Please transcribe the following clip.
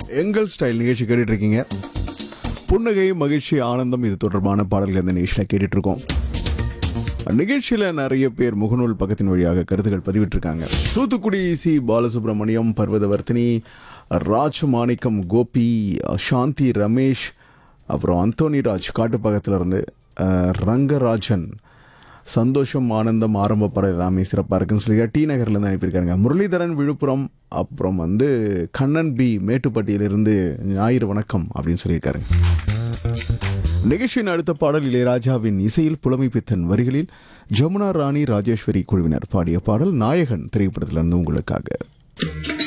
எங்கள் ஸ்டைல் நிகழ்ச்சி கேட்டுட்டு இருக்கீங்க புன்னகை மகிழ்ச்சி ஆனந்தம் இது தொடர்பான பாடல்கள் இந்த நிகழ்ச்சியில் கேட்டுட்டு இருக்கோம் நிகழ்ச்சியில் நிறைய பேர் முகநூல் பக்கத்தின் வழியாக கருத்துக்கள் பதிவிட்டிருக்காங்க தூத்துக்குடி சி பாலசுப்ரமணியம் பர்வதவர்த்தினி ராஜ் மாணிக்கம் கோபி சாந்தி ரமேஷ் அப்புறம் அந்தோனி ராஜ் காட்டுப்பக்கத்தில் இருந்து அஹ், ரங்கராஜன் சந்தோஷம் ஆனந்தம் ஆரம்ப படம் எல்லாமே சிறப்பாக இருக்குன்னு சொல்லி டி நகர்லேருந்து அனுப்பியிருக்காங்க முரளிதரன் விழுப்புரம் அப்புறம் வந்து கண்ணன் பி மேட்டுப்பட்டியிலிருந்து ஞாயிறு வணக்கம் அப்படின்னு சொல்லியிருக்காருங்க நிகழ்ச்சியின் அடுத்த பாடல் இளையராஜாவின் இசையில் புலமைப்பித்தன் வரிகளில் ஜமுனா ராணி ராஜேஸ்வரி குழுவினர் பாடிய பாடல் நாயகன் திரைப்படத்திலிருந்து உங்களுக்காக